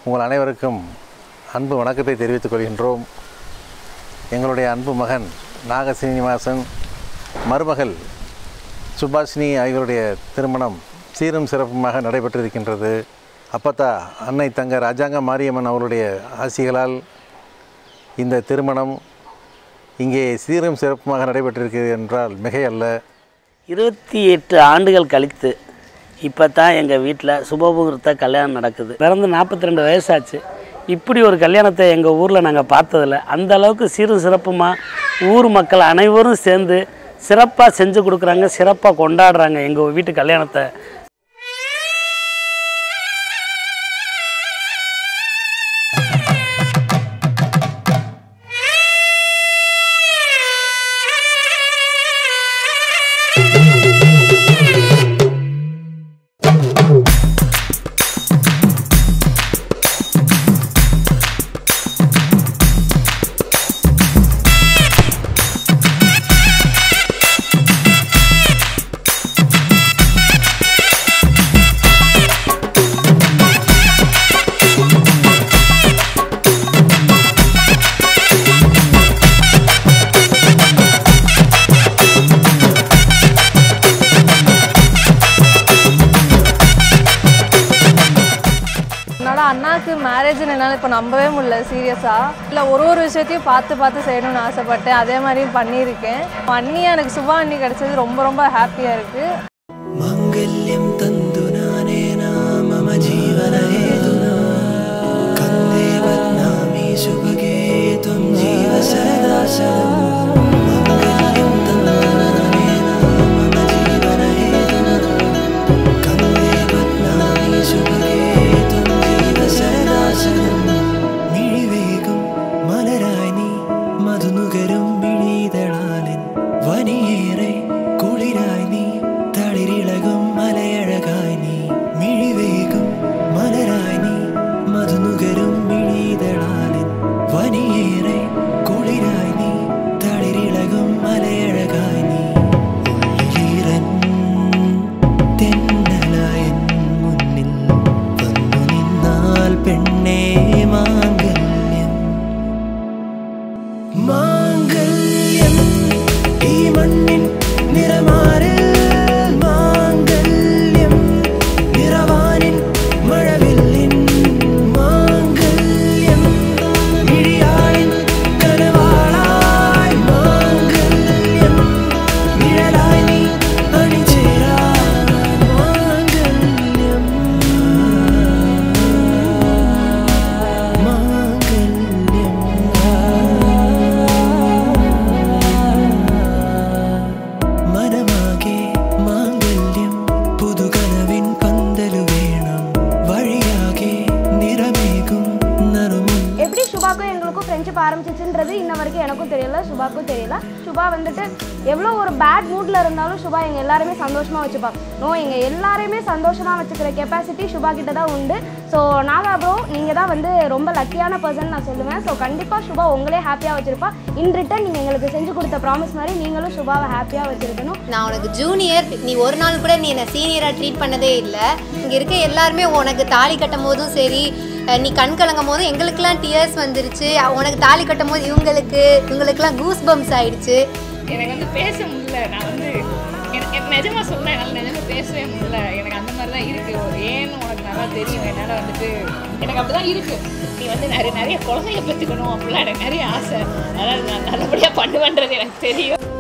உங்கள் அனைவருக்கும் அன்பு வணக்கத்தை தெரிவித்துக் கொள்கின்றோம் எங்களுடைய அன்பு மகன் நாக சீனிவாசன் மருமகள் சுபாஷினி ஆகியோருடைய திருமணம் சீரும் சிறப்புமாக நடைபெற்றிருக்கின்றது அப்பத்தா அன்னை தங்க ராஜாங்க மாரியம்மன் அவருடைய ஆசிகளால் இந்த திருமணம் இங்கே சீரும் சிறப்புமாக நடைபெற்றிருக்கிறது என்றால் மிகையல்ல இருபத்தி எட்டு ஆண்டுகள் கழித்து இப்போ தான் எங்கள் வீட்டில் சுபமுகூர்த்த கல்யாணம் நடக்குது பிறந்து நாற்பத்தி ரெண்டு வயசாச்சு இப்படி ஒரு கல்யாணத்தை எங்கள் ஊரில் நாங்கள் பார்த்ததில்ல அந்த அளவுக்கு சீரும் சிறப்புமாக ஊர் மக்கள் அனைவரும் சேர்ந்து சிறப்பாக செஞ்சு கொடுக்குறாங்க சிறப்பாக கொண்டாடுறாங்க எங்கள் வீட்டு கல்யாணத்தை என்னோட அண்ணாக்கு மேரேஜ்னு என்னால் இப்போ நம்பவே முடியல சீரியஸாக இல்லை ஒரு ஒரு விஷயத்தையும் பார்த்து பார்த்து செய்யணும்னு ஆசைப்பட்டேன் அதே மாதிரியும் பண்ணியிருக்கேன் அண்ணி எனக்கு சுபா அண்ணி கிடைச்சது ரொம்ப ரொம்ப ஹாப்பியாக இருக்குது माङ्गल्यं तन्तुनानेन मम जीवनहेतुना कन्दे बध्नामि शुभगे त्वं जीव सरदा शरम् माङ्गल्यं तन्तुनानेन मम जीवनहेतुना कन्दे बध्नामि शुभगे त्वं जीव सरदा शरम् മിഴിവേകും മലരായി നീ മധുനുകരും മിഴിതളാലൻ വനിയേറെ കുളിരായി നീ തളിരിളകും മലയഴകായി നീ മിഴിവേകും മലരായി നീ മധുനുകരും മിഴിതളാലൻ വനിയേറെ കുളിരായി നീ തളിരിളകും മലയഴകായി നീ ഉള്ളിലീറൻ തെന്നലായൻ മുന്നിൽ വന്നു നിന്നാൽ പെണ്ണേ മാംഗല്യം മാംഗല്യം ഈ മണ്ണിൻ നിറമാറിൽ മാംഗല്യം നിറവാനിൻ മഴവില്ലിൻ മാംഗല്യം മിഴിയാളിൻ കനവാളായി മാംഗല്യം നിഴലായി നീ അണിചേരാൻ മാംഗല്യം മനമാകെ മാംഗല്യം പുതുകനവിൻ പന്തലു വേണം വഴിയാകെ നിറമേകും നറുമുൻ எப்படி சுபாக்கும் எங்களுக்கும் ஃப்ரெண்ட்ஷிப் ஆரம்பிச்சிச்சுன்றது இன்ன வரைக்கும் எனக்கும் தெரியல சுபாக்கும் தெரியல சுபா வந்துட்டு எவ்வளோ ஒரு பேட் மூடில் இருந்தாலும் சுபா எங்கள் எல்லாருமே சந்தோஷமாக வச்சுப்பாங்க நோ எங்கள் எல்லாரையுமே சந்தோஷமாக வச்சுக்கிற கெப்பாசிட்டி சுபா கிட்ட தான் உண்டு ஸோ நாகா ப்ரோ நீங்கள் தான் வந்து ரொம்ப லக்கியான பர்சன் நான் சொல்லுவேன் ஸோ கண்டிப்பாக சுபா உங்களே ஹாப்பியாக வச்சுருப்பா இன் ரிட்டன் நீங்கள் எங்களுக்கு செஞ்சு கொடுத்த ப்ராமிஸ் மாதிரி நீங்களும் சுபாவை ஹாப்பியாக வச்சுருக்கணும் நான் உனக்கு ஜூனியர் நீ ஒரு நாள் கூட நீ என்னை சீனியராக ட்ரீட் பண்ணதே இல்லை இங்கே இருக்க எல்லாருமே உனக்கு தாலி கட்டும் போதும் சரி அஹ் நீ கண் கலங்கும் போதும் எங்களுக்கெல்லாம் டியர்ஸ் வந்துருச்சு உனக்கு தாலி கட்டும் போது இவங்களுக்கு இவங்களுக்கெல்லாம் கூஸ் பம்ப்ஸ் ஆயிடுச்சு எனக்கு வந்து பேச முடியல நான் வந்து எனக்கு எனக்கு நிஜமா சொல்றேன் என்னால் நிஜமா பேசவே முடியல எனக்கு அந்த மாதிரி தான் இருக்கு ஏன்னு உனக்கு நல்லா தெரியும் என்னால் வந்துட்டு எனக்கு அப்படிதான் இருக்கு நீ வந்து நிறைய நிறைய குழந்தைய பெற்றுக்கணும் அப்படிலாம் எனக்கு நிறைய ஆசை அதாவது நான் நல்லபடியாக பண்ணுவேன்றது எனக்கு தெரியும்